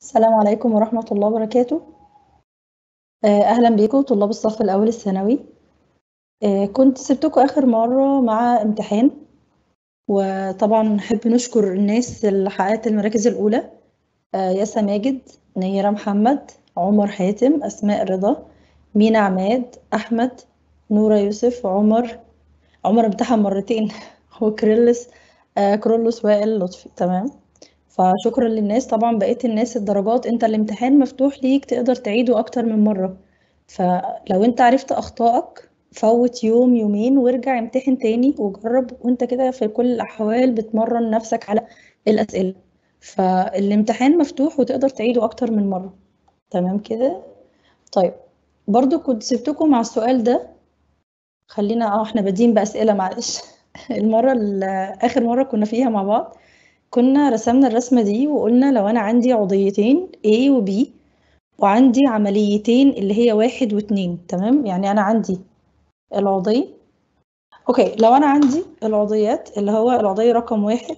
السلام عليكم ورحمة الله وبركاته آه، أهلا بيكم طلاب الصف الأول الثانوي آه، كنت سبتكم آخر مرة مع امتحان وطبعا نحب نشكر الناس اللي حققت المراكز الأولى آه، ياسا ماجد نيرة محمد عمر حاتم أسماء رضا مينا عماد أحمد نورة يوسف عمر عمر امتحن مرتين وكريلس كرولوس وائل لطفي تمام فشكرا للناس طبعا بقيت الناس الدرجات انت الامتحان مفتوح ليك تقدر تعيده اكتر من مرة فلو انت عرفت اخطائك فوت يوم يومين وارجع امتحن تاني وجرب وانت كده في كل الاحوال بتمرن نفسك على الاسئلة فالامتحان مفتوح وتقدر تعيده اكتر من مرة تمام كده طيب برضو كنت سبتكم مع السؤال ده خلينا اه احنا بادئين باسئله معلش المره اخر مره كنا فيها مع بعض كنا رسمنا الرسمة دي وقلنا لو أنا عندي عضيتين A و B وعندي عمليتين اللي هي واحد واتنين تمام يعني أنا عندي العضي أوكي لو أنا عندي العضيات اللي هو العضي رقم واحد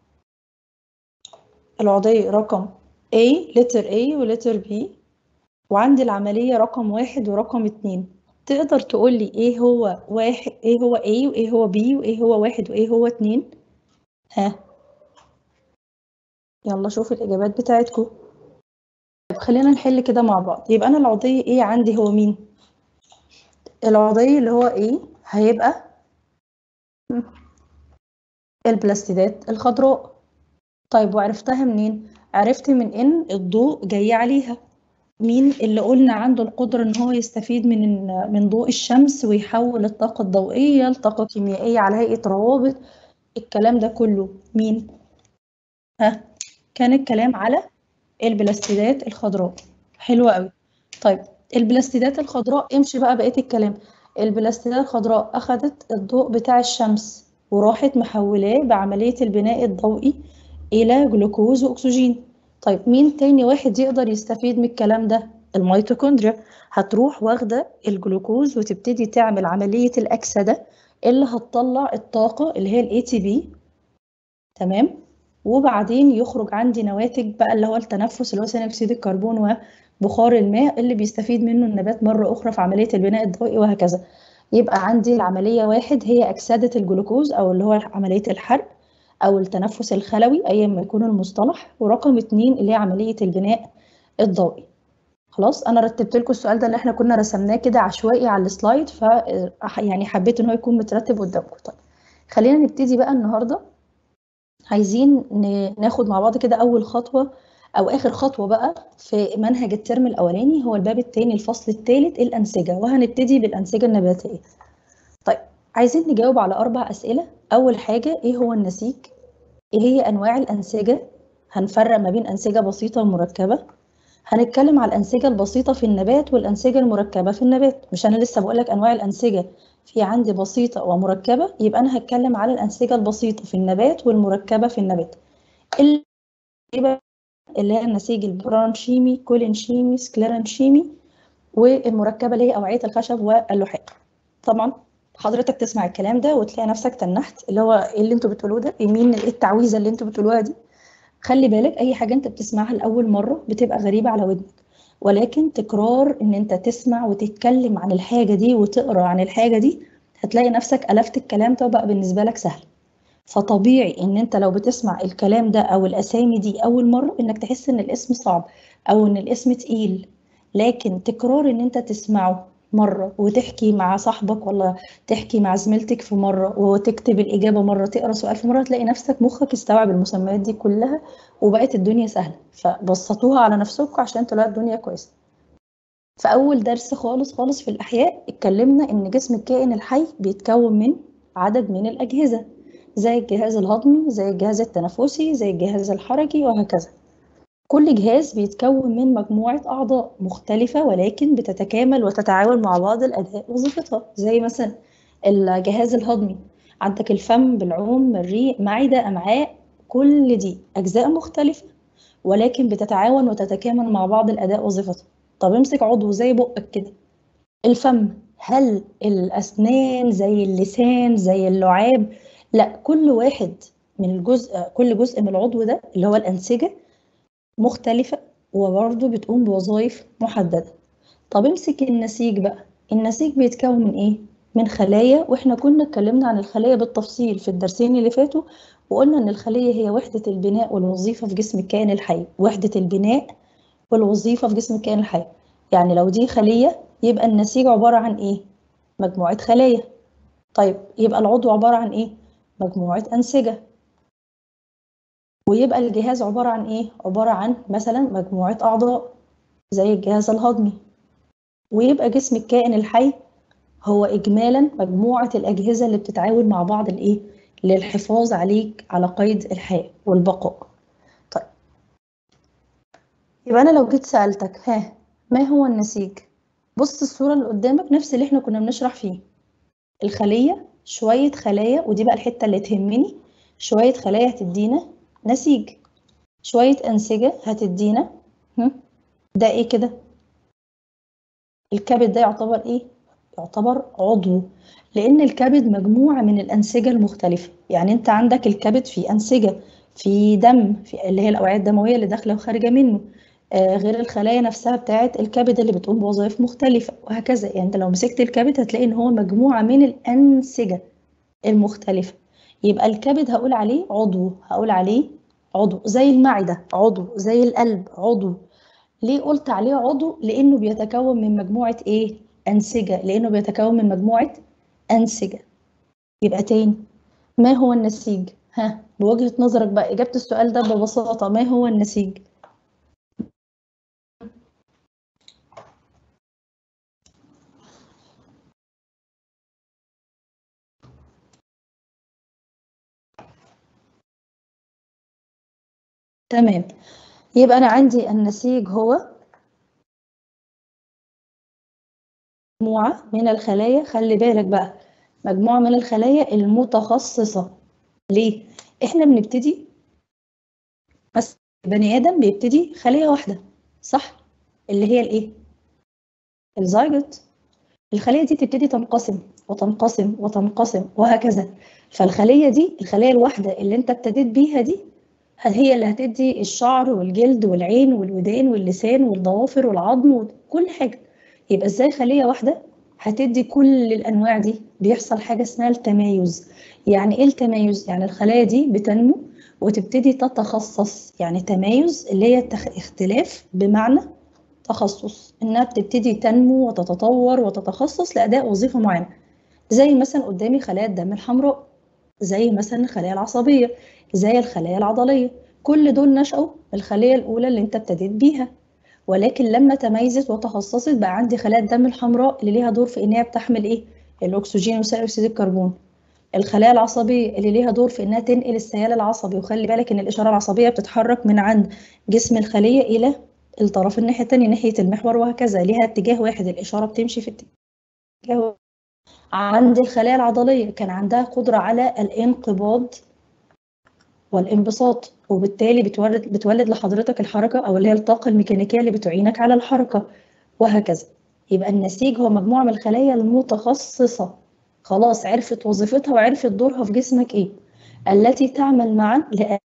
العضي رقم A letter A و letter B وعندي العملية رقم واحد ورقم اتنين تقدر تقولي ايه هو واحد ايه هو A وايه هو B وايه هو واحد وايه هو اتنين ها يلا شوف الإجابات بتاعتكم طيب خلينا نحل كده مع بعض يبقى أنا العضي إيه عندي هو مين؟ العضي اللي هو إيه هيبقى البلاستيدات الخضراء طيب وعرفتها منين؟ عرفت من إن الضوء جاي عليها مين اللي قلنا عنده القدرة إن هو يستفيد من من ضوء الشمس ويحول الطاقة الضوئية لطاقة كيميائية على هيئة روابط الكلام ده كله مين؟ ها كان الكلام على البلاستيدات الخضراء حلو قوي طيب البلاستيدات الخضراء امشي بقى بقيه الكلام البلاستيدات الخضراء اخذت الضوء بتاع الشمس وراحت محولاه بعمليه البناء الضوئي الى جلوكوز واكسجين طيب مين تاني واحد يقدر يستفيد من الكلام ده الميتوكوندريا هتروح واخده الجلوكوز وتبتدي تعمل عمليه الاكسده اللي هتطلع الطاقه اللي هي الاي تي بي تمام وبعدين يخرج عندي نواتج بقى اللي هو التنفس اللي هو ثاني اكسيد الكربون وبخار الماء اللي بيستفيد منه النبات مره اخرى في عمليه البناء الضوئي وهكذا يبقى عندي العمليه واحد هي اكسده الجلوكوز او اللي هو عمليه الحرق او التنفس الخلوي ايا ما يكون المصطلح ورقم اتنين اللي هي عمليه البناء الضوئي خلاص انا رتبت لكم السؤال ده اللي احنا كنا رسمناه كده عشوائي على السلايد ف يعني حبيت ان هو يكون مترتب قدامكم طيب خلينا نبتدي بقى النهارده عايزين ناخد مع بعض كده أول خطوة أو آخر خطوة بقى في منهج الترم الأولاني هو الباب الثاني الفصل الثالث الأنسجة وهنبتدي بالأنسجة النباتية. طيب عايزين نجاوب على أربع أسئلة أول حاجة إيه هو النسيج؟ إيه هي أنواع الأنسجة؟ هنفرق ما بين أنسجة بسيطة ومركبة هنتكلم على الأنسجة البسيطة في النبات والأنسجة المركبة في النبات مش أنا لسه بقول لك أنواع الأنسجة في عندي بسيطة ومركبة يبقى أنا هتكلم على الأنسجة البسيطة في النبات والمركبة في النبات اللي هي النسيج البرانشيمي كولينشيمي سكليرانشيمي والمركبة اللي هي أوعية الخشب واللحاء طبعا حضرتك تسمع الكلام ده وتلاقي نفسك تنحت اللي هو ايه اللي انتوا بتقولوه ده مين ايه التعويذه اللي انتوا بتقولوها دي خلي بالك اي حاجه انت بتسمعها لاول مره بتبقى غريبه على ودنك ولكن تكرار ان انت تسمع وتتكلم عن الحاجة دي وتقرا عن الحاجة دي هتلاقي نفسك ألفت الكلام ده وبقى بالنسبة لك سهل فطبيعي ان انت لو بتسمع الكلام ده او الاسامي دي اول مرة انك تحس ان الاسم صعب او ان الاسم تقيل لكن تكرار ان انت تسمعه مرة وتحكي مع صاحبك ولا تحكي مع زميلتك في مرة وتكتب الإجابة مرة تقرأ سؤال في مرة تلاقي نفسك مخك استوعب المسميات دي كلها وبقت الدنيا سهلة فبسطوها على نفسكم عشان تلاقوا الدنيا كويسة في أول درس خالص خالص في الأحياء اتكلمنا إن جسم الكائن الحي بيتكون من عدد من الأجهزة زي الجهاز الهضمي زي الجهاز التنفسي زي الجهاز الحركي وهكذا كل جهاز بيتكون من مجموعة أعضاء مختلفة ولكن بتتكامل وتتعاون مع بعض الأداء وظيفتها زي مثلا الجهاز الهضمي عندك الفم بالعوم الريق معدة أمعاء كل دي أجزاء مختلفة ولكن بتتعاون وتتكامل مع بعض الأداء وظيفتها طب امسك عضو زي بقك كده الفم هل الأسنان زي اللسان زي اللعاب لا كل واحد من الجزء كل جزء من العضو ده اللي هو الأنسجة مختلفة وبرضه بتقوم بوظائف محددة طب امسك النسيج بقى النسيج بيتكون من ايه من خلايا واحنا كنا اتكلمنا عن الخلايا بالتفصيل في الدرسين اللي فاتوا وقلنا ان الخلية هي وحدة البناء والوظيفة في جسم الكائن الحي وحدة البناء والوظيفة في جسم الكائن الحي يعني لو دي خلية يبقى النسيج عبارة عن ايه مجموعة خلايا طيب يبقى العضو عبارة عن ايه مجموعة أنسجة ويبقى الجهاز عبارة عن ايه عبارة عن مثلا مجموعة أعضاء زي الجهاز الهضمي ويبقى جسم الكائن الحي هو إجمالا مجموعة الأجهزة اللي بتتعاون مع بعض الإيه؟ للحفاظ عليك على قيد الحياة والبقاء. طيب يبقى أنا لو جيت سألتك ها ما هو النسيج؟ بص الصورة اللي قدامك نفس اللي احنا كنا بنشرح فيه. الخلية شوية خلايا ودي بقى الحتة اللي تهمني شوية خلايا هتدينا نسيج. شوية أنسجة هتدينا ده إيه كده؟ الكبد ده يعتبر ايه يعتبر عضو لان الكبد مجموعه من الانسجه المختلفه يعني انت عندك الكبد في انسجه في دم في اللي هي الاوعيه الدمويه اللي داخله وخارجه منه آه غير الخلايا نفسها بتاعه الكبد اللي بتقوم بوظائف مختلفه وهكذا يعني انت لو مسكت الكبد هتلاقي ان هو مجموعه من الانسجه المختلفه يبقى الكبد هقول عليه عضو هقول عليه عضو زي المعده عضو زي القلب عضو ليه قلت عليه عضو لانه بيتكون من مجموعه ايه انسجه لانه بيتكون من مجموعه انسجه يبقى تاني ما هو النسيج ها بوجهه نظرك بقى اجابه السؤال ده ببساطه ما هو النسيج تمام يبقى أنا عندي النسيج هو مجموعة من الخلايا خلي بالك بقى مجموعة من الخلايا المتخصصة ليه؟ إحنا بنبتدي بس بني آدم بيبتدي خلية واحدة صح؟ اللي هي الإيه؟ الزيجوت الخلية دي تبتدي تنقسم وتنقسم وتنقسم وهكذا فالخلية دي الخلية الواحدة اللي أنت ابتديت بيها دي هي اللي هتدي الشعر والجلد والعين والودان واللسان والضوافر والعظم وكل حاجة يبقى ازاي خلية واحدة هتدي كل الأنواع دي بيحصل حاجة اسمها التمايز يعني ايه التمايز؟ يعني الخلايا دي بتنمو وتبتدي تتخصص يعني تمايز اللي هي اختلاف بمعنى تخصص انها بتبتدي تنمو وتتطور وتتخصص لأداء وظيفة معينة زي مثلا قدامي خلايا الدم الحمراء زي مثلا الخلايا العصبية زي الخلايا العضلية كل دول نشأوا الخلية الأولى اللي أنت ابتديت بيها ولكن لما تميزت وتخصصت بقى عندي خلايا الدم الحمراء اللي ليها دور في إنها بتحمل إيه؟ الأكسجين وثاني أكسيد الكربون الخلايا العصبية اللي ليها دور في إنها تنقل السيال العصبي وخلي بالك إن الإشارة العصبية بتتحرك من عند جسم الخلية إلى الطرف الناحية التانية ناحية المحور وهكذا ليها اتجاه واحد الإشارة بتمشي في اتجاه عند الخلايا العضلية كان عندها قدرة على الانقباض والانبساط وبالتالي بتولد بتولد لحضرتك الحركة أو اللي هي الطاقة الميكانيكية اللي بتعينك على الحركة وهكذا يبقى النسيج هو مجموعة من الخلايا المتخصصة خلاص عرفت وظيفتها وعرفت دورها في جسمك إيه التي تعمل معا لأداء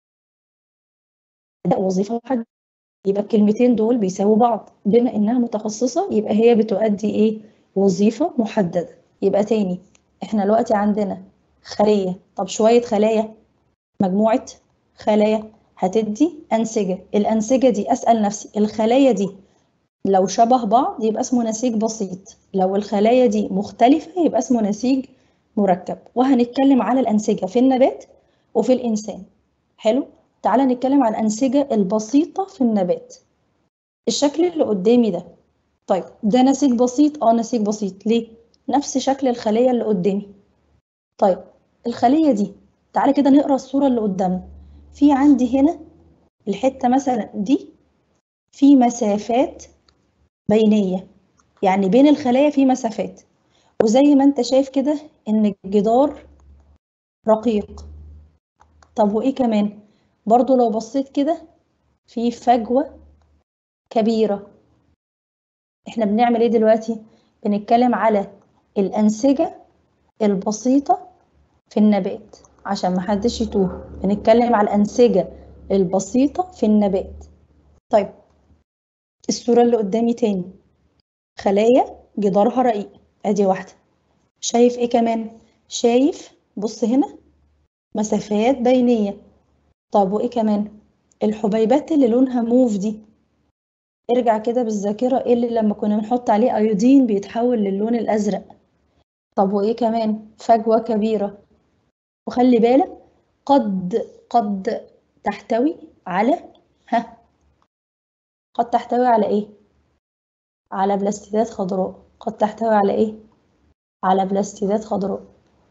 وظيفة واحدة يبقى الكلمتين دول بيساووا بعض بما إنها متخصصة يبقى هي بتؤدي إيه وظيفة محددة يبقى تاني إحنا دلوقتي عندنا خلية طب شوية خلايا مجموعة خلايا هتدي أنسجة الأنسجة دي أسأل نفسي الخلايا دي لو شبه بعض يبقى اسمه نسيج بسيط لو الخلايا دي مختلفة يبقى اسمه نسيج مركب وهنتكلم على الأنسجة في النبات وفي الإنسان حلو تعالى نتكلم عن الأنسجة البسيطة في النبات الشكل اللي قدامي ده طيب ده نسيج بسيط اه نسيج بسيط ليه نفس شكل الخلية اللي قدامي طيب الخلية دي تعالى كده نقرا الصورة اللي قدامنا في عندي هنا الحتة مثلا دي في مسافات بينية يعني بين الخلايا في مسافات وزي ما انت شايف كده ان الجدار رقيق طب وايه كمان برضو لو بصيت كده في فجوة كبيرة احنا بنعمل ايه دلوقتي بنتكلم على الأنسجة البسيطة في النبات عشان محدش يتوه بنتكلم على الأنسجة البسيطة في النبات طيب الصورة اللي قدامي تاني خلايا جدارها رقيق ادي واحدة شايف ايه كمان شايف بص هنا مسافات بينية طب وايه كمان الحبيبات اللي لونها موف دي ارجع كده بالذاكرة ايه اللي لما كنا بنحط عليه ايودين بيتحول للون الازرق طب وايه كمان فجوة كبيرة وخلي بالك قد قد تحتوي على ها قد تحتوي على ايه على بلاستيدات خضراء قد تحتوي على ايه على بلاستيدات خضراء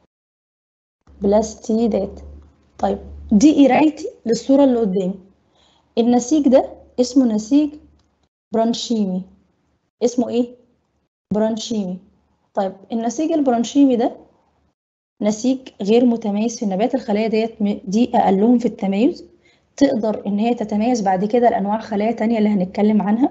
بلاستيدات طيب دي قرايتي للصورة اللي قدامي النسيج ده اسمه نسيج برانشيمي اسمه ايه برانشيمي طيب النسيج البرانشيمي ده نسيج غير متميز في النبات الخلايا ديت دي اقلهم في التميز تقدر ان هي تتميز بعد كده لانواع خلايا تانية اللي هنتكلم عنها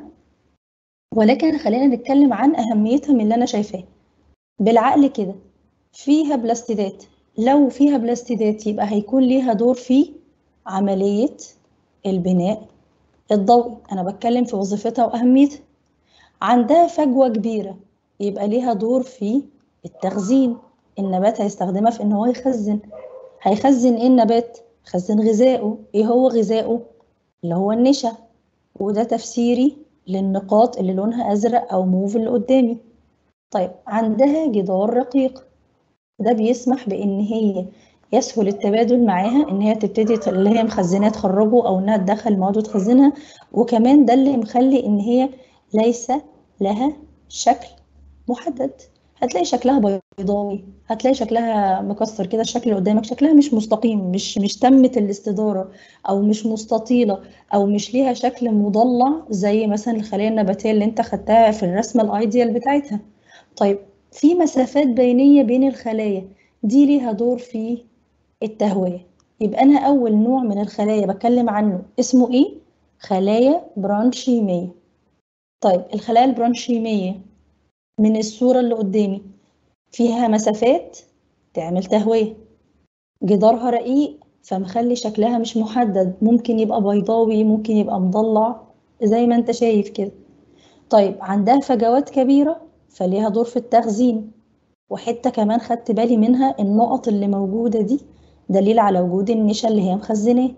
ولكن خلينا نتكلم عن اهميتها من اللي انا شايفاه بالعقل كده فيها بلاستيدات لو فيها بلاستيدات يبقى هيكون ليها دور في عملية البناء الضوئي أنا بتكلم في وظيفتها وأهميتها عندها فجوة كبيرة يبقى ليها دور في التخزين النبات هيستخدمها في إن هو يخزن هيخزن إيه النبات؟ يخزن غذائه إيه هو غذائه؟ اللي هو النشا وده تفسيري للنقاط اللي لونها أزرق أو موف اللي قدامي طيب عندها جدار رقيق ده بيسمح بإن هي يسهل التبادل معاها ان هي تبتدي اللي هي مخزناه تخرجه او انها تدخل مواد وتخزنها وكمان ده اللي مخلي ان هي ليس لها شكل محدد هتلاقي شكلها بيضاوي هتلاقي شكلها مكسر كده الشكل اللي قدامك شكلها مش مستقيم مش مش تمت الاستداره او مش مستطيله او مش ليها شكل مضلع زي مثلا الخلايا النباتيه اللي انت خدتها في الرسمه الايديال بتاعتها طيب في مسافات بينيه بين الخلايا دي ليها دور في التهوية يبقى أنا أول نوع من الخلايا بتكلم عنه اسمه إيه؟ خلايا برانشيمية طيب الخلايا البرانشيمية من الصورة اللي قدامي فيها مسافات تعمل تهوية جدارها رقيق فمخلي شكلها مش محدد ممكن يبقى بيضاوي ممكن يبقى مضلع زي ما انت شايف كده طيب عندها فجوات كبيرة فليها دور في التخزين وحتة كمان خدت بالي منها النقط اللي موجودة دي دليل على وجود النشا اللي هي مخزناه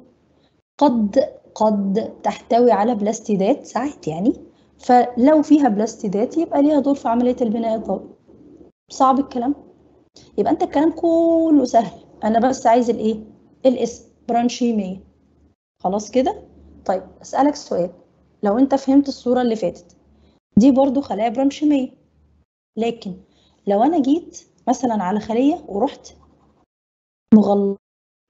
قد قد تحتوي على بلاستيدات ساعات يعني فلو فيها بلاستيدات يبقى ليها دور في عملية البناء الضوئي صعب الكلام يبقى انت الكلام كله سهل انا بس عايز الايه الاسم برانشيمية خلاص كده طيب اسألك سؤال لو انت فهمت الصورة اللي فاتت دي برضو خلايا برانشيمية لكن لو انا جيت مثلا على خلية ورحت مغلظة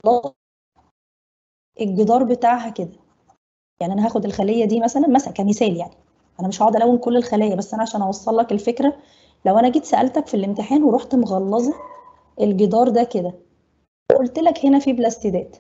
الجدار بتاعها كده يعني انا هاخد الخليه دي مثلا مثلا كمثال يعني انا مش هقعد الون كل الخلايا بس انا عشان اوصل لك الفكره لو انا جيت سالتك في الامتحان ورحت مغلظه الجدار ده كده وقلت لك هنا في بلاستيدات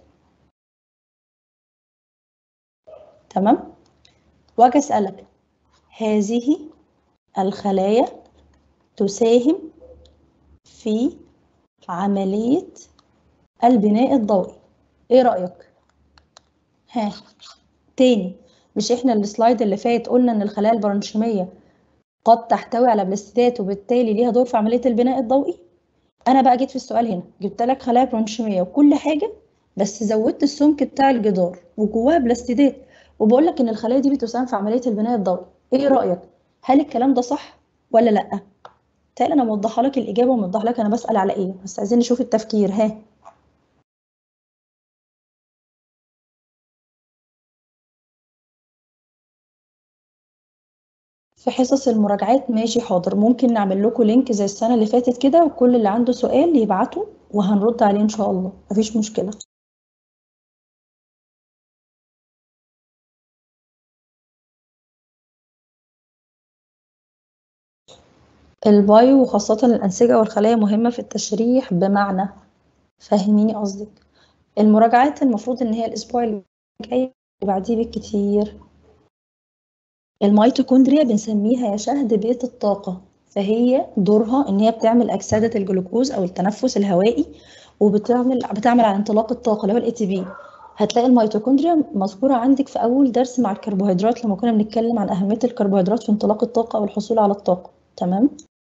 تمام واجي اسالك هذه الخلايا تساهم في عمليه البناء الضوئي ايه رأيك ها تاني مش احنا السلايد اللي فات قلنا ان الخلايا البرانشيمية قد تحتوي على بلاستيدات وبالتالي ليها دور في عملية البناء الضوئي انا بقى جيت في السؤال هنا جبت لك خلايا برانشيمية وكل حاجة بس زودت السمك بتاع الجدار وجواها بلاستيدات وبقول لك ان الخلايا دي بتساهم في عملية البناء الضوئي ايه رأيك هل الكلام ده صح ولا لا تالي انا موضحه لك الاجابه وموضح لك انا بسال على ايه بس عايزين نشوف التفكير ها في حصص المراجعات ماشي حاضر ممكن نعمل لكم لينك زي السنة اللي فاتت كده وكل اللي عنده سؤال يبعته وهنرد عليه إن شاء الله مفيش مشكلة البايو وخاصة الأنسجة والخلايا مهمة في التشريح بمعنى فهميني قصدك المراجعات المفروض إن هي الأسبوع اللي جاي بعديه بالكتير الميتوكوندريا بنسميها يا شهد بيت الطاقة فهي دورها ان هي بتعمل اكسدة الجلوكوز او التنفس الهوائي وبتعمل بتعمل على انطلاق الطاقة اللي هو الاي تي بي هتلاقي الميتوكوندريا مذكورة عندك في أول درس مع الكربوهيدرات لما كنا بنتكلم عن أهمية الكربوهيدرات في انطلاق الطاقة والحصول على الطاقة تمام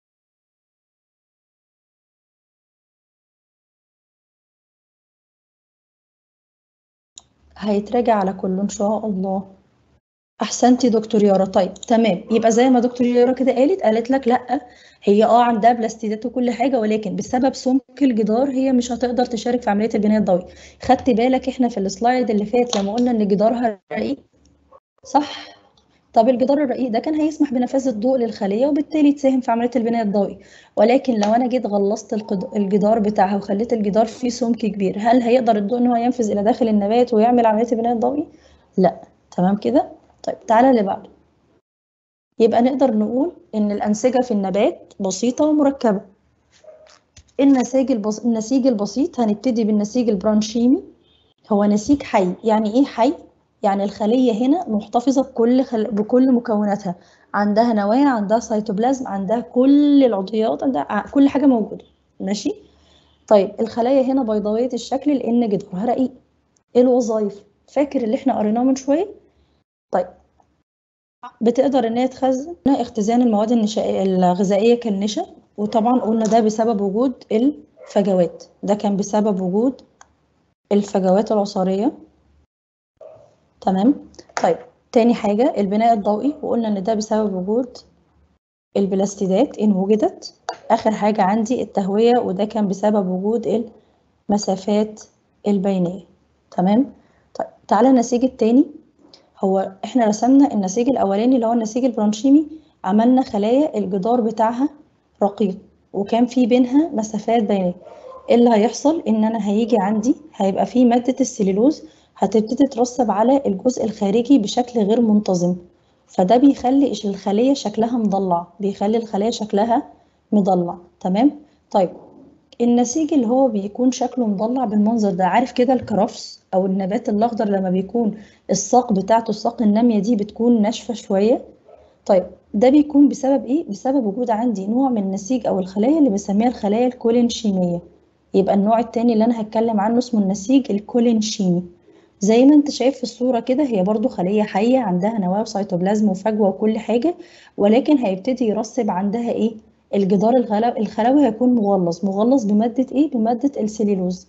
هيتراجع على كله إن شاء الله احسنتي دكتور يارا طيب تمام يبقى زي ما دكتور يارا كده قالت قالت لك لا هي اه عندها بلاستيدات وكل حاجه ولكن بسبب سمك الجدار هي مش هتقدر تشارك في عمليه البناء الضوئي خدت بالك احنا في السلايد اللي فات لما قلنا ان جدارها رقيق صح طب الجدار الرقيق ده كان هيسمح بنفاذ الضوء للخليه وبالتالي تساهم في عمليه البناء الضوئي ولكن لو انا جيت غلظت الجدار بتاعها وخليت الجدار فيه سمك كبير هل هيقدر الضوء ان هو ينفذ الى داخل النبات ويعمل عمليه البناء الضوئي لا تمام كده طيب تعالى اللي بعده يبقى نقدر نقول إن الأنسجة في النبات بسيطة ومركبة النسيج البس... النسيج البسيط هنبتدي بالنسيج البرانشيمي هو نسيج حي يعني إيه حي؟ يعني الخلية هنا محتفظة بكل خل... بكل مكوناتها عندها نواة عندها سيتوبلازم عندها كل العضويات عندها كل حاجة موجودة ماشي؟ طيب الخلايا هنا بيضاوية الشكل لأن جدارها رقيق إيه الوظائف؟ فاكر اللي احنا قريناه من شوية؟ طيب بتقدر ان هي تخزن اختزان المواد النشائية الغذائية كالنشا وطبعا قلنا ده بسبب وجود الفجوات ده كان بسبب وجود الفجوات العصارية تمام طيب تاني حاجة البناء الضوئي وقلنا ان ده بسبب وجود البلاستيدات ان وجدت اخر حاجة عندي التهوية وده كان بسبب وجود المسافات البينية تمام طيب تعالى النسيج التاني هو احنا رسمنا النسيج الاولاني اللي هو النسيج البرانشيمي عملنا خلايا الجدار بتاعها رقيق وكان في بينها مسافات بينيه ايه اللي هيحصل ان انا هيجي عندي هيبقى في ماده السليلوز هتبتدي ترسب على الجزء الخارجي بشكل غير منتظم فده بيخلي الخليه شكلها مضلع بيخلي الخليه شكلها مضلع تمام طيب النسيج اللي هو بيكون شكله مضلع بالمنظر ده عارف كده الكرفس او النبات الاخضر لما بيكون الساق بتاعته الساق الناميه دي بتكون ناشفه شويه طيب ده بيكون بسبب ايه بسبب وجود عندي نوع من النسيج او الخلايا اللي بسميها الخلايا الكولينشيميه يبقى النوع التاني اللي انا هتكلم عنه اسمه النسيج الكولينشيمي زي ما انت شايف في الصوره كده هي برضو خليه حيه عندها نواه وسيتوبلازم وفجوه وكل حاجه ولكن هيبتدي يرسب عندها ايه الجدار الخلوي هيكون مغلظ مغلظ بمادة ايه بمادة السليلوز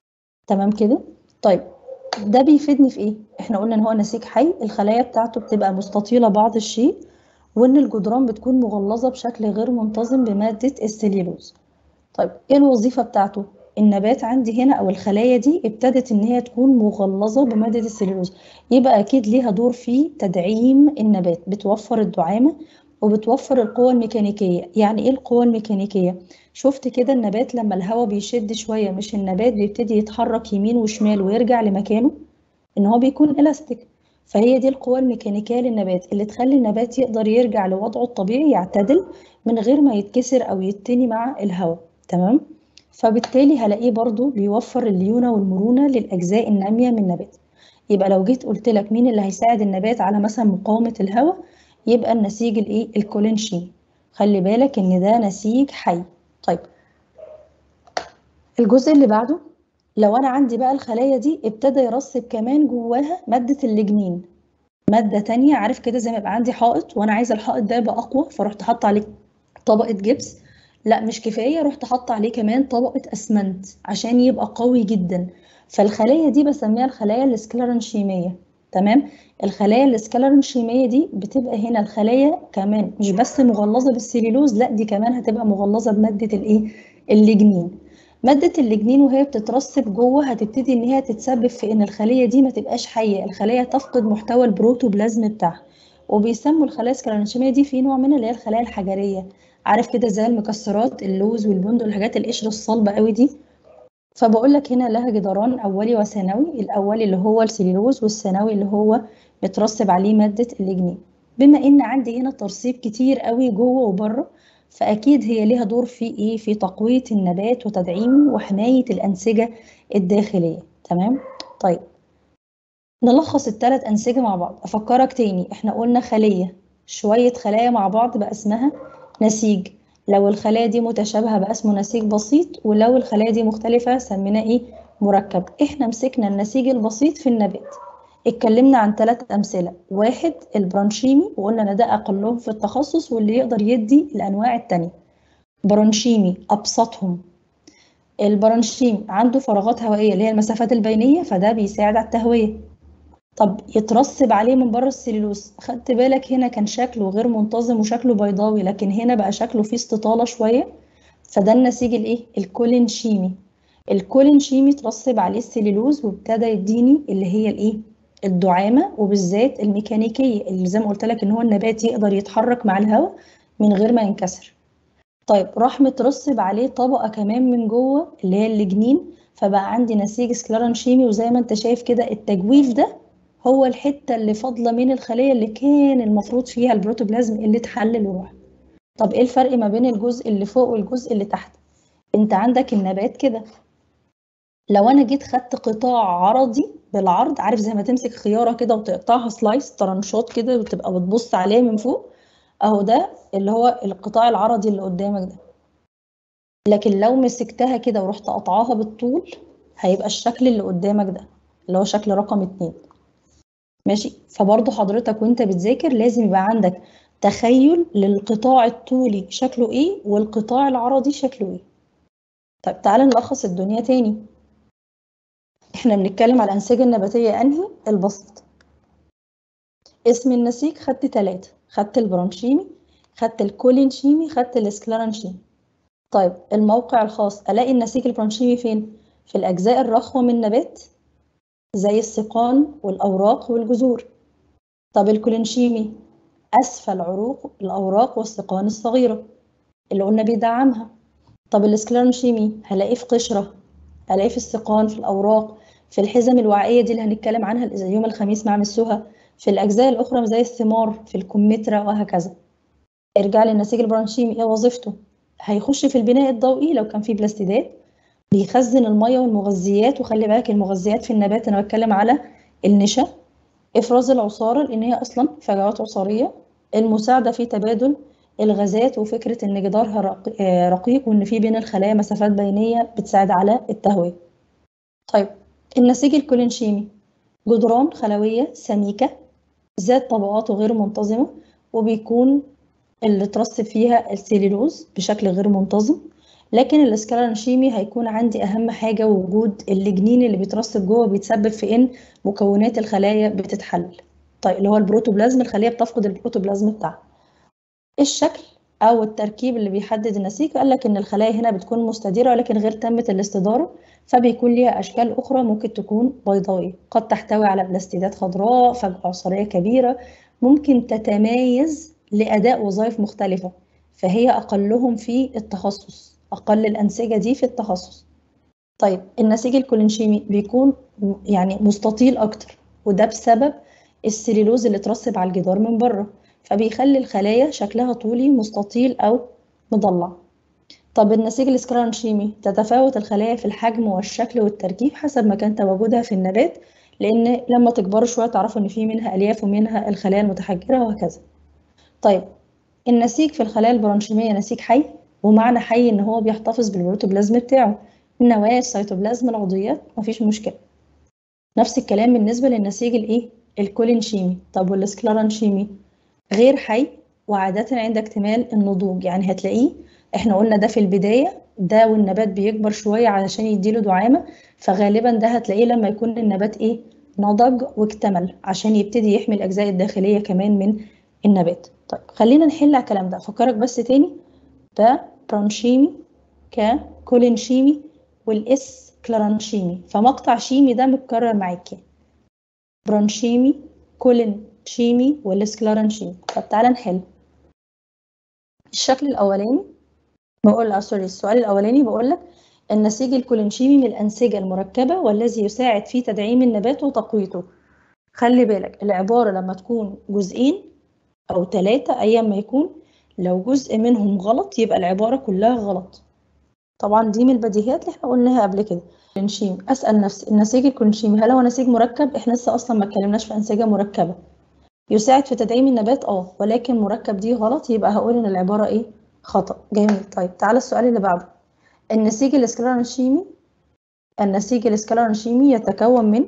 تمام كده طيب ده بيفيدني في ايه احنا قلنا ان هو نسيج حي الخلايا بتاعته بتبقى مستطيلة بعض الشيء وان الجدران بتكون مغلظة بشكل غير منتظم بمادة السليلوز طيب ايه الوظيفة بتاعته النبات عندي هنا او الخلايا دي ابتدت ان هي تكون مغلظة بمادة السليلوز يبقى اكيد ليها دور في تدعيم النبات بتوفر الدعامة وبتوفر القوة الميكانيكية يعني ايه القوة الميكانيكية شفت كده النبات لما الهواء بيشد شوية مش النبات بيبتدي يتحرك يمين وشمال ويرجع لمكانه ان هو بيكون الاستيك فهي دي القوة الميكانيكية للنبات اللي تخلي النبات يقدر يرجع لوضعه الطبيعي يعتدل من غير ما يتكسر او يتني مع الهواء تمام فبالتالي هلاقيه برضو بيوفر الليونة والمرونة للأجزاء النامية من النبات يبقى لو جيت قلت لك مين اللي هيساعد النبات على مثلا مقاومة الهواء يبقى النسيج الايه الكولينشين خلي بالك ان ده نسيج حي طيب الجزء اللي بعده لو انا عندي بقى الخلايا دي ابتدى يرسب كمان جواها ماده الليجنين ماده تانية عارف كده زي ما يبقى عندي حائط وانا عايزه الحائط ده يبقى اقوى فرحت حاطه عليه طبقه جبس لا مش كفايه رحت حاطه عليه كمان طبقه اسمنت عشان يبقى قوي جدا فالخلايا دي بسميها الخلايا السكلرنشيميه تمام الخلايا السكلرنشيميه دي بتبقى هنا الخلايا كمان مش بس مغلظه بالسليلوز لا دي كمان هتبقى مغلظه بماده الايه الليجنين ماده الليجنين وهي بتترسب جوه هتبتدي ان هي تتسبب في ان الخليه دي ما تبقاش حيه الخليه تفقد محتوى البروتوبلازم بتاعها وبيسموا الخلايا السكلرنشيميه دي في نوع منها اللي هي الخلايا الحجريه عارف كده زي المكسرات اللوز والبندق الحاجات القشره الصلبه قوي دي فبقول لك هنا لها جدران اولي وثانوي الاولي اللي هو السليلوز والثانوي اللي هو مترسب عليه ماده الليجنين بما ان عندي هنا ترسيب كتير قوي جوه وبره فاكيد هي ليها دور في ايه في تقويه النبات وتدعيمه وحمايه الانسجه الداخليه تمام طيب نلخص الثلاث انسجه مع بعض افكرك تاني احنا قلنا خليه شويه خلايا مع بعض بقى اسمها نسيج لو الخلايا دي متشابهه بقى اسمه نسيج بسيط ولو الخلايا دي مختلفه سميناه ايه مركب احنا مسكنا النسيج البسيط في النبات اتكلمنا عن ثلاث أمثلة واحد البرانشيمي وقلنا إن ده أقلهم في التخصص واللي يقدر يدي الأنواع التانية برانشيمي أبسطهم البرانشيم عنده فراغات هوائية اللي هي المسافات البينية فده بيساعد على التهوية طب يترسب عليه من بره السليلوز خدت بالك هنا كان شكله غير منتظم وشكله بيضاوي لكن هنا بقى شكله فيه استطالة شوية فده النسيج الايه الكولينشيمي الكولينشيمي ترسب عليه السليلوز وابتدى يديني اللي هي الايه الدعامة وبالذات الميكانيكية اللي زي ما قلت لك ان هو النبات يقدر يتحرك مع الهواء من غير ما ينكسر طيب راح مترسب عليه طبقة كمان من جوه اللي هي اللجنين فبقى عندي نسيج سكلارنشيمي وزي ما انت شايف كده التجويف ده هو الحتة اللي فاضلة من الخلية اللي كان المفروض فيها البروتوبلازم اللي اتحلل وراح طب ايه الفرق ما بين الجزء اللي فوق والجزء اللي تحت انت عندك النبات كده لو انا جيت خدت قطاع عرضي بالعرض عارف زي ما تمسك خياره كده وتقطعها سلايس طرنشات كده وتبقى بتبص عليها من فوق اهو ده اللي هو القطاع العرضي اللي قدامك ده لكن لو مسكتها كده ورحت قطعاها بالطول هيبقى الشكل اللي قدامك ده اللي هو شكل رقم اتنين ماشي فبرضه حضرتك وانت بتذاكر لازم يبقى عندك تخيل للقطاع الطولي شكله ايه والقطاع العرضي شكله ايه طيب تعالى نلخص الدنيا تاني احنا بنتكلم على الأنسجة النباتية أنهي البسيط اسم النسيج خدت تلاتة خدت البرونشيمي خدت الكولينشيمي خدت الاسكلارنشيمي طيب الموقع الخاص ألاقي النسيج البرونشيمي فين؟ في الأجزاء الرخوة من النبات زي السيقان والأوراق والجذور طب الكولينشيمي أسفل عروق الأوراق والسيقان الصغيرة اللي قلنا بيدعمها طب الاسكلارنشيمي هلاقيه في قشرة هلاقيه في السيقان في الأوراق في الحزم الوعائية دي اللي هنتكلم عنها زي يوم الخميس مع مسوها في الأجزاء الأخرى زي الثمار في الكمثرى وهكذا ارجع للنسيج البرانشيمي ايه وظيفته هيخش في البناء الضوئي لو كان في بلاستيدات بيخزن المية والمغذيات وخلي بالك المغذيات في النبات أنا بتكلم على النشا إفراز العصارة لأن هي أصلا فجوات عصارية المساعدة في تبادل الغازات وفكرة إن جدارها رقيق وإن في بين الخلايا مسافات بينية بتساعد على التهوية. طيب النسيج الكولينشيمي جدران خلوية سميكة ذات طبقات غير منتظمة وبيكون اللي ترسب فيها السيلولوز بشكل غير منتظم لكن الاسكلارنشيمي هيكون عندي أهم حاجة وجود اللجنين اللي بيترسب جوه بيتسبب في إن مكونات الخلايا بتتحلل. طيب اللي هو البروتوبلازم الخلية بتفقد البروتوبلازم بتاعها. الشكل أو التركيب اللي بيحدد النسيج قال لك إن الخلايا هنا بتكون مستديرة ولكن غير تامة الاستدارة فبيكون ليها أشكال أخرى ممكن تكون بيضاوية قد تحتوي على بلاستيدات خضراء فجوة عصارية كبيرة ممكن تتمايز لأداء وظائف مختلفة فهي أقلهم في التخصص أقل الأنسجة دي في التخصص طيب النسيج الكولينشيمي بيكون يعني مستطيل أكتر وده بسبب السليلوز اللي اترسب على الجدار من بره فبيخلي الخلايا شكلها طولي مستطيل أو مضلع طب النسيج الاسكرانشيمي تتفاوت الخلايا في الحجم والشكل والتركيب حسب مكان تواجدها في النبات لأن لما تكبروا شوية تعرفوا إن في منها ألياف ومنها الخلايا المتحجرة وهكذا طيب النسيج في الخلايا البرانشيمية نسيج حي ومعنى حي إن هو بيحتفظ بالبروتوبلازم بتاعه النواة السيتوبلازم العضويات مفيش مشكلة نفس الكلام بالنسبة للنسيج الإيه؟ الكولينشيمي طب والسكلارنشيمي غير حي وعادة عند اكتمال النضوج يعني هتلاقيه احنا قلنا ده في البداية ده والنبات بيكبر شوية علشان يديله دعامة فغالبا ده هتلاقيه لما يكون النبات ايه نضج واكتمل عشان يبتدي يحمي الأجزاء الداخلية كمان من النبات طيب خلينا نحل على الكلام ده أفكرك بس تاني ده برانشيمي ككولينشيمي والاس كلارانشيمي فمقطع شيمي ده متكرر معاكي برانشيمي كولينشيمي والسكلارانشيمي طب تعالى نحل الشكل الأولاني بقول لا سوري السؤال الأولاني بقول لك النسيج الكولينشيمي من الأنسجة المركبة والذي يساعد في تدعيم النبات وتقويته خلي بالك العبارة لما تكون جزئين أو ثلاثة أيا ما يكون لو جزء منهم غلط يبقى العبارة كلها غلط طبعا دي من البديهيات اللي احنا قلناها قبل كده كولينشيمي أسأل نفسي النسيج الكولينشيمي هل هو نسيج مركب احنا لسه أصلا ما اتكلمناش في أنسجة مركبة يساعد في تدعيم النبات اه ولكن مركب دي غلط يبقى هقول ان العبارة ايه خطأ جميل طيب تعالى السؤال اللي بعده النسيج الاسكلارنشيمي النسيج السكلرنشيمي يتكون من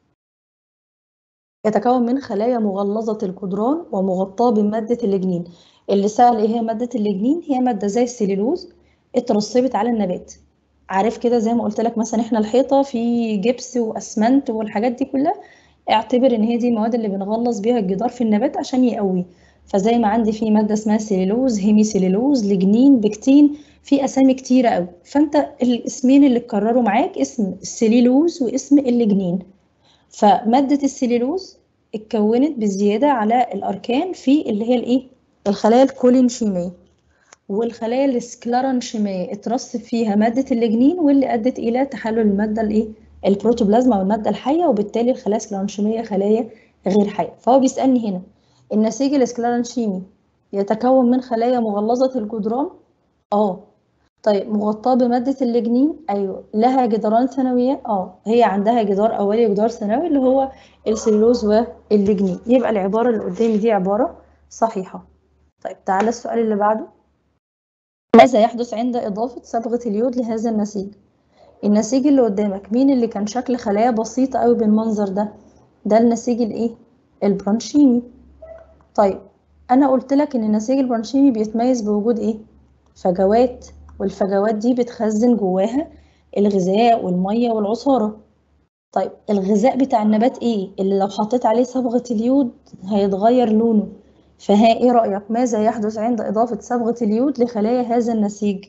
يتكون من خلايا مغلظة الجدران ومغطاة بمادة الليجنين اللي سأل ايه هي مادة الليجنين هي مادة زي السليلوز اترسبت على النبات عارف كده زي ما قلت لك مثلا احنا الحيطة في جبس واسمنت والحاجات دي كلها اعتبر ان هي دي المواد اللي بنغلظ بيها الجدار في النبات عشان يقويه فزي ما عندي في مادة اسمها سليلوز هيمي سليلوز ليجنين بكتين في اسامي كتيرة قوي فانت الاسمين اللي اتكرروا معاك اسم السليلوز واسم الليجنين فمادة السليلوز اتكونت بزيادة على الأركان في اللي هي الإيه؟ الخلايا الكولينشيمية والخلايا السكلرنشيمية اترسب فيها مادة الليجنين واللي أدت إلى تحلل المادة الإيه؟ البروتوبلازما أو المادة الحية وبالتالي الخلايا السكلرنشيمية خلايا غير حية فهو بيسألني هنا النسيج السكلرنشيمي يتكون من خلايا مغلظة الجدران؟ آه طيب مغطاة بمادة الليجنين أيوة لها جدران ثانوية اه هي عندها جدار أولي وجدار ثانوي اللي هو السلوز والليجنين يبقى العبارة اللي قدامي دي عبارة صحيحة طيب تعالى السؤال اللي بعده ماذا يحدث عند إضافة صبغة اليود لهذا النسيج النسيج اللي قدامك مين اللي كان شكل خلايا بسيطة أوي بالمنظر ده ده النسيج الإيه البرانشيمي طيب أنا قلت لك إن النسيج البرانشيمي بيتميز بوجود إيه فجوات والفجوات دي بتخزن جواها الغذاء والمية والعصارة طيب الغذاء بتاع النبات ايه اللي لو حطيت عليه صبغة اليود هيتغير لونه فها ايه رأيك ماذا يحدث عند إضافة صبغة اليود لخلايا هذا النسيج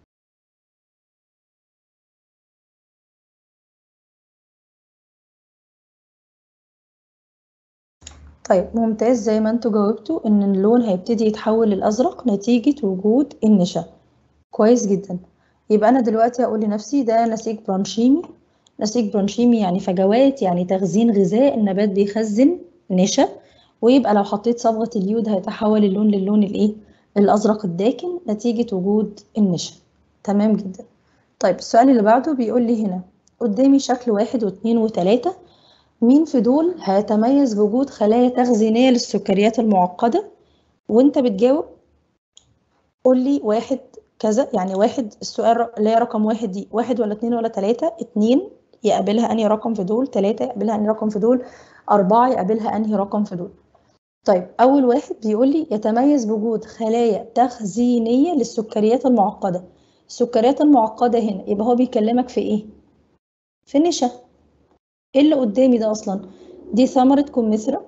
طيب ممتاز زي ما انتوا جاوبتوا ان اللون هيبتدي يتحول للأزرق نتيجة وجود النشا كويس جدا يبقى أنا دلوقتي هقول لنفسي ده نسيج برانشيمي نسيج برانشيمي يعني فجوات يعني تخزين غذاء النبات بيخزن نشا ويبقى لو حطيت صبغة اليود هيتحول اللون للون الايه الأزرق الداكن نتيجة وجود النشا تمام جدا طيب السؤال اللي بعده بيقول لي هنا قدامي شكل واحد واثنين وثلاثة مين في دول هيتميز بوجود خلايا تخزينية للسكريات المعقدة وانت بتجاوب قول لي واحد كذا يعني واحد السؤال اللي هي رقم واحد دي واحد ولا اتنين ولا تلاتة اتنين يقابلها انهي رقم في دول تلاتة يقابلها انهي رقم في دول أربعة يقابلها انهي رقم في دول طيب أول واحد بيقول لي يتميز بوجود خلايا تخزينية للسكريات المعقدة السكريات المعقدة هنا يبقى هو بيكلمك في ايه؟ في النشا ايه اللي قدامي ده أصلا؟ دي ثمرة كمثرى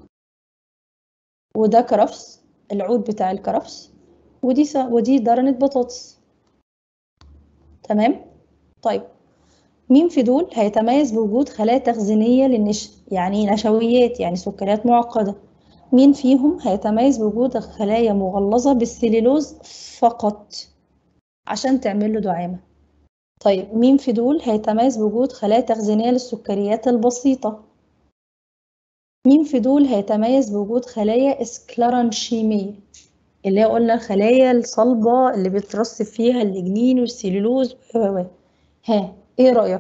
وده كرفس العود بتاع الكرفس ودي س... ودي درنة بطاطس تمام طيب مين في دول هيتميز بوجود خلايا تخزينية للنشا يعني نشويات يعني سكريات معقدة مين فيهم هيتميز بوجود خلايا مغلظة بالسليلوز فقط عشان تعمل له دعامة طيب مين في دول هيتميز بوجود خلايا تخزينية للسكريات البسيطة مين في دول هيتميز بوجود خلايا اسكلرانشيمية اللي هي قلنا الخلايا الصلبة اللي بيترسب فيها الليجنين والسليلوز و ها ايه رأيك؟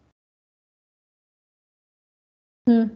مم.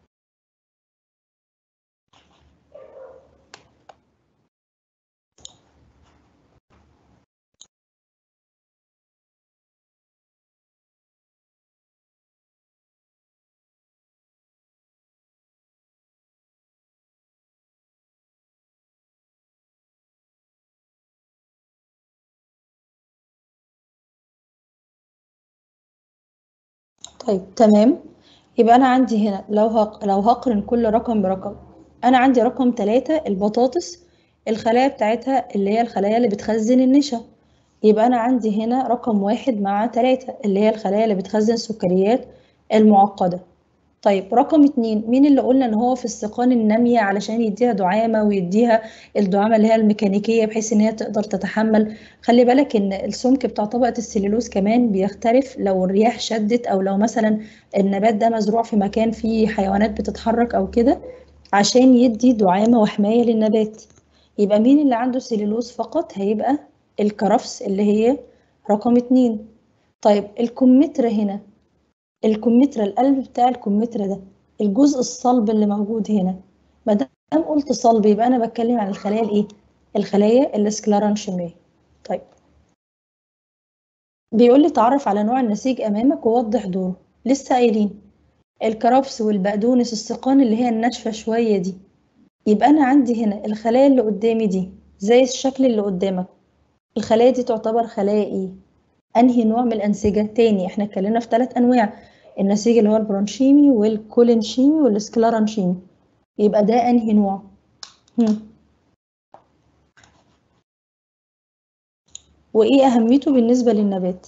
طيب تمام يبقى أنا عندي هنا لو هق... لو هقرن كل رقم برقم أنا عندي رقم تلاتة البطاطس الخلايا بتاعتها اللي هي الخلايا اللي بتخزن النشا يبقى أنا عندي هنا رقم واحد مع تلاتة اللي هي الخلايا اللي بتخزن السكريات المعقدة طيب رقم اتنين مين اللي قلنا ان هو في السيقان النامية علشان يديها دعامة ويديها الدعامة اللي هي الميكانيكية بحيث ان هي تقدر تتحمل خلي بالك ان السمك بتاع طبقة السليلوز كمان بيختلف لو الرياح شدت او لو مثلا النبات ده مزروع في مكان فيه حيوانات بتتحرك او كده عشان يدي دعامة وحماية للنبات يبقى مين اللي عنده سليلوز فقط هيبقى الكرفس اللي هي رقم اتنين طيب الكمثرى هنا الكمثرى القلب بتاع الكمثرى ده الجزء الصلب اللي موجود هنا ما دام قلت صلب يبقى انا بتكلم عن الخلايا الايه الخلايا السكلرانشيميه طيب بيقول لي تعرف على نوع النسيج أمامك ووضح دوره لسه قايلين الكرفس والبقدونس السقان اللي هي الناشفة شوية دي يبقى أنا عندي هنا الخلايا اللي قدامي دي زي الشكل اللي قدامك الخلايا دي تعتبر خلايا ايه؟ أنهي نوع من الأنسجة؟ تاني احنا اتكلمنا في ثلاث أنواع النسيج اللي هو البرونشيمي والكولينشيمي والسكلارانشيمي يبقى ده أنهي نوع؟ هم. وإيه أهميته بالنسبة للنبات؟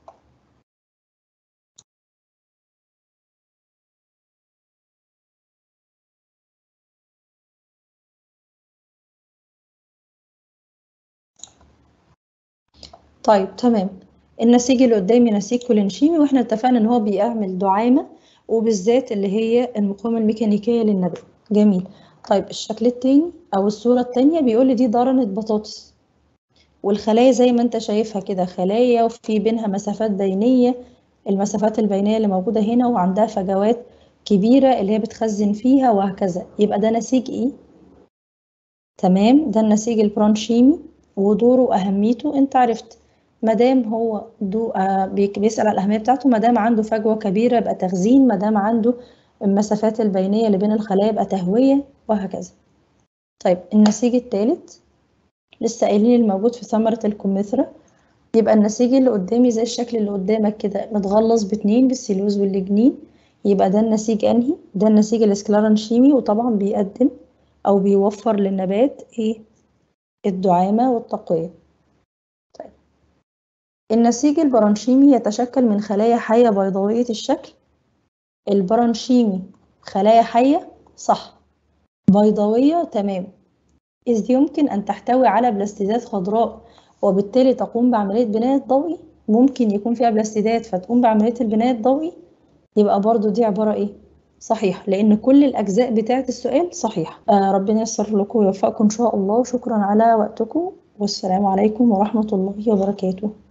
طيب تمام النسيج اللي قدامي نسيج كولينشيمي واحنا اتفقنا ان هو بيعمل دعامة وبالذات اللي هي المقاومة الميكانيكية للنبات جميل طيب الشكل التاني او الصورة التانية بيقول لي دي ضرنة بطاطس والخلايا زي ما انت شايفها كده خلايا وفي بينها مسافات بينية المسافات البينية اللي موجودة هنا وعندها فجوات كبيرة اللي هي بتخزن فيها وهكذا يبقى ده نسيج ايه؟ تمام ده النسيج البرونشيمي ودوره وأهميته انت عرفت مادام هو دو آه بيسأل على الأهمية بتاعته مادام عنده فجوة كبيرة يبقى تخزين مادام عنده المسافات البينية اللي بين الخلايا يبقى تهوية وهكذا طيب النسيج الثالث لسه قايلين الموجود في ثمرة الكمثرى يبقى النسيج اللي قدامي زي الشكل اللي قدامك كده متغلظ باتنين بالسيلوز واللجنين يبقى ده النسيج انهي ده النسيج الاسكلارنشيمي وطبعا بيقدم او بيوفر للنبات ايه الدعامة والتقوية طيب النسيج البرانشيمي يتشكل من خلايا حية بيضاوية الشكل البرانشيمي خلايا حية صح بيضاوية تمام إذ يمكن أن تحتوي على بلاستيدات خضراء وبالتالي تقوم بعملية بناء الضوئي ممكن يكون فيها بلاستيدات فتقوم بعملية البناء الضوئي يبقى برضو دي عبارة إيه؟ صحيح لأن كل الأجزاء بتاعة السؤال صحيح آه ربنا ييسر لكم ويوفقكم إن شاء الله وشكرا على وقتكم والسلام عليكم ورحمة الله وبركاته